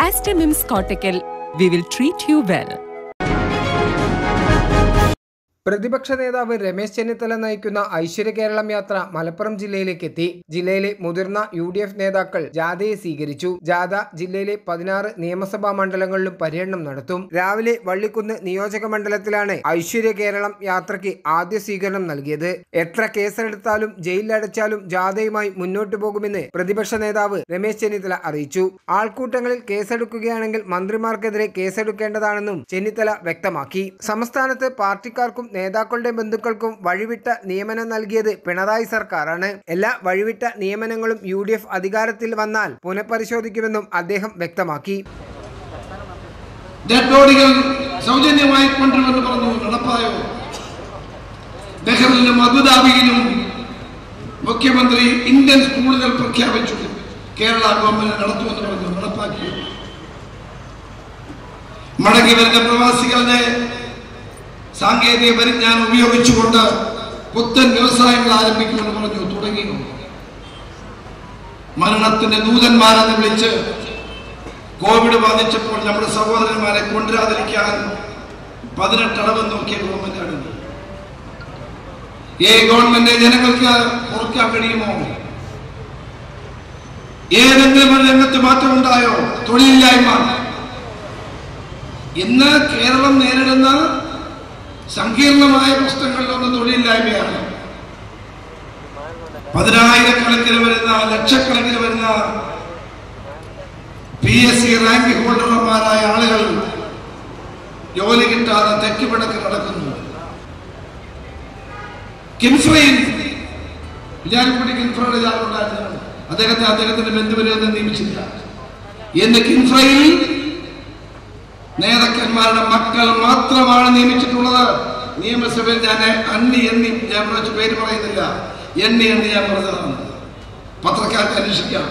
Astamims Cortical. We will treat you well. പ്രതിപക്ഷ നേതാവ് രമേശ് ചെന്നിത്തല നയിക്കുന്ന ഐശ്വര്യ കേരളം യാത്ര മലപ്പുറം ജില്ലയിലേക്ക് എത്തി ജില്ലയിലെ മുതിർന്ന യു ഡി എഫ് നേതാക്കൾ ജാഥയെ സ്വീകരിച്ചു ജാഥ ജില്ലയിലെ പതിനാറ് നിയമസഭാ മണ്ഡലങ്ങളിലും പര്യടനം നടത്തും രാവിലെ വള്ളിക്കുന്ന് നിയോജക മണ്ഡലത്തിലാണ് ഐശ്വര്യ കേരളം യാത്രയ്ക്ക് ആദ്യ സ്വീകരണം നൽകിയത് എത്ര കേസെടുത്താലും ജയിലിലടച്ചാലും ജാഥയുമായി മുന്നോട്ടു പോകുമെന്ന് പ്രതിപക്ഷ നേതാവ് രമേശ് ചെന്നിത്തല അറിയിച്ചു ആൾക്കൂട്ടങ്ങളിൽ കേസെടുക്കുകയാണെങ്കിൽ മന്ത്രിമാർക്കെതിരെ കേസെടുക്കേണ്ടതാണെന്നും ചെന്നിത്തല വ്യക്തമാക്കി സംസ്ഥാനത്ത് പാർട്ടിക്കാർക്കും നേതാക്കളുടെ ബന്ധുക്കൾക്കും വഴിവിട്ട നിയമനം നൽകിയത് പിണറായി സർക്കാരാണ് എല്ലാ വഴിവിട്ട നിയമനങ്ങളും യു ഡി എഫ് അധികാരത്തിൽ വന്നാൽ പുനഃപരിശോധിക്കുമെന്നും അദ്ദേഹം വ്യക്തമാക്കി ഡെഡ് ബോഡികൾ സൗജന്യമായി കൊണ്ടുവരുമെന്ന് പറഞ്ഞു നടപ്പായോ ബഹ്റിനും അബുദാബിയിലും മുഖ്യമന്ത്രി ഇന്ത്യൻ സ്കൂളുകൾ പ്രഖ്യാപിച്ചു കേരള ഗവൺമെന്റ് നടത്തുമെന്ന് പറഞ്ഞു നടപ്പാക്കി മടങ്ങി വരുന്ന പ്രവാസികളുടെ സാങ്കേതിക പരിജ്ഞാനം ഉപയോഗിച്ചുകൊണ്ട് പുത്തൻ വ്യവസായങ്ങൾ ആരംഭിക്കുമെന്ന് പറഞ്ഞു തുടങ്ങി മരണത്തിന്റെ ദൂതന്മാരെന്ന് വിളിച്ച് കോവിഡ് ബാധിച്ചപ്പോൾ നമ്മുടെ സഹോദരന്മാരെ കൊണ്ടുവരാതിരിക്കാൻ പതിനെട്ടടവ് നോക്കിയ ഗവൺമെന്റാണ് ഈ ഗവൺമെന്റ് ജനങ്ങൾക്ക് ഓർക്കാൻ കഴിയുമോ ഏതെങ്കിലും ഒരു രംഗത്ത് മാറ്റമുണ്ടായോ തൊഴിലില്ലായ്മ ഇന്ന് കേരളം നേരിടുന്ന സങ്കീർണമായ പ്രശ്നങ്ങളിലൊന്ന് തൊഴിലില്ലായ്മയാണ് പതിനായിരക്കണക്കിന് വരുന്ന ലക്ഷക്കണക്കിന് വരുന്ന പി എസ് സി റാങ്ക് ഹോൾഡർമാരായ ആളുകൾ ജോലി കിട്ടാതെ തെക്കുപിടക്ക് നടക്കുന്നു കിൻഫ്രയിൽ വിചാരിപ്പുടി കിൻഫ്രയുടെ ജാലുണ്ടായിരുന്നു അദ്ദേഹത്തെ അദ്ദേഹത്തിന്റെ ബന്ധുവിനെ നിയമിച്ചില്ല എന്ന് കിൻഫ്രയിൽ നേതാക്കന്മാരുടെ മക്കൾ മാത്രമാണ് നിയമിച്ചിട്ടുള്ളത് നിയമസഭയിൽ ഞാൻ അണ്ണി എണ്ണി ഞാൻ വിളിച്ച് പേര് പറയുന്നില്ല എണ്ണി എണ്ണി ഞാൻ പറഞ്ഞതാണ് പത്രക്കാർക്ക് അന്വേഷിക്കാം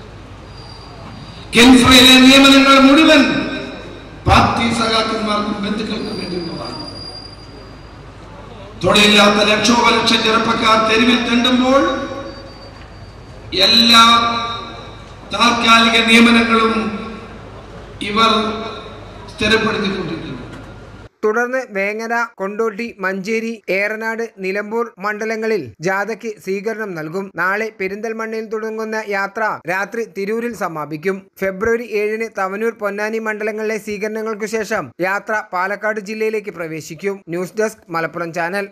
കെൻഫ്രയിലെ നിയമനങ്ങൾ മുഴുവൻ പാർട്ടി സഖാക്കന്മാർക്കും ബന്ധുക്കൾക്കും വേണ്ടിയുള്ളതാണ് തൊഴിലില്ലാത്ത ലക്ഷോപലക്ഷം ചെറുപ്പക്കാർ തെരുവിൽ തെണ്ടുമ്പോൾ എല്ലാ താൽക്കാലിക നിയമനങ്ങളും ഇവർ സ്ഥിരപ്പെടുത്തിക്കൊണ്ടിരിക്കുന്നു തുടർന്ന് വേങ്ങര കൊണ്ടോട്ടി മഞ്ചേരി ഏറനാട് നിലമ്പൂർ മണ്ഡലങ്ങളിൽ ജാഥയ്ക്ക് സ്വീകരണം നൽകും നാളെ പെരിന്തൽമണ്ണയിൽ തുടങ്ങുന്ന യാത്ര രാത്രി തിരൂരിൽ സമാപിക്കും ഫെബ്രുവരി ഏഴിന് തവനൂർ പൊന്നാനി മണ്ഡലങ്ങളിലെ സ്വീകരണങ്ങൾക്കു ശേഷം യാത്ര പാലക്കാട് ജില്ലയിലേക്ക് പ്രവേശിക്കും ന്യൂസ് ഡെസ്ക് മലപ്പുറം ചാനൽ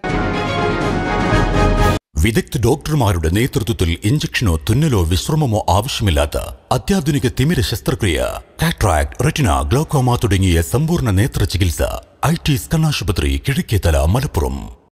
വിദഗ്ധ ഡോക്ടർമാരുടെ നേതൃത്വത്തിൽ ഇഞ്ചക്ഷനോ തുന്നലോ വിശ്രമമോ ആവശ്യമില്ലാത്ത അത്യാധുനിക തിമിര ശസ്ത്രക്രിയ കാട്രാക്ട് റെറ്റിന ഗ്ലോക്കോമ തുടങ്ങിയ സമ്പൂർണ്ണ നേത്ര ചികിത്സ ഐ ടി സ്കണ്ണാശുപത്രി കിഴക്കേതല മലപ്പുറം